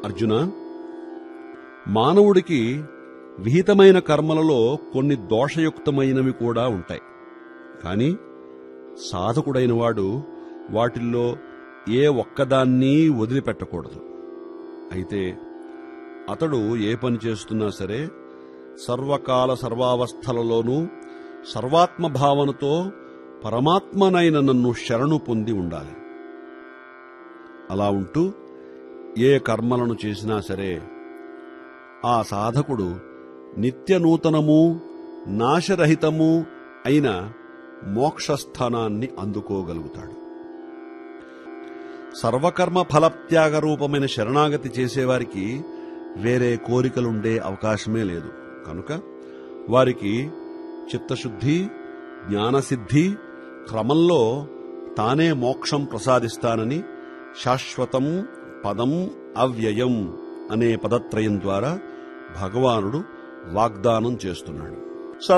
అర్జున మానవుడికి విహితమైన కర్మలలో కొన్ని దోషయుక్తమైనవి కూడా ఉంటాయి కాని సాధకుడైన వాడు వాటిల్లో ఏ ఒక్కదాన్ని వదిలిపెట్టకూడదు అయితే అతడు ఏ పని చేస్తున్నా సరే సర్వకాల సర్వావస్థలలోనూ సర్వాత్మభావనతో పరమాత్మనైన నన్ను శరణు పొంది ఉండాలి అలా ఉంటూ ఏ కర్మలను చేసినా సరే ఆ సాధకుడు నిత్యనూతనము నాశరహితము అయిన మోక్షస్థానాన్ని అందుకోగలుగుతాడు సర్వకర్మ ఫలత్యాగ రూపమైన శరణాగతి చేసేవారికి వేరే కోరికలుండే అవకాశమే లేదు కనుక వారికి చిత్తశుద్ధి జ్ఞానసిద్ధి క్రమంలో తానే మోక్షం ప్రసాదిస్తానని శాశ్వతం పదం అవ్యయం అనే పదత్రయం ద్వారా భగవానుడు వాగ్దానం చేస్తున్నాడు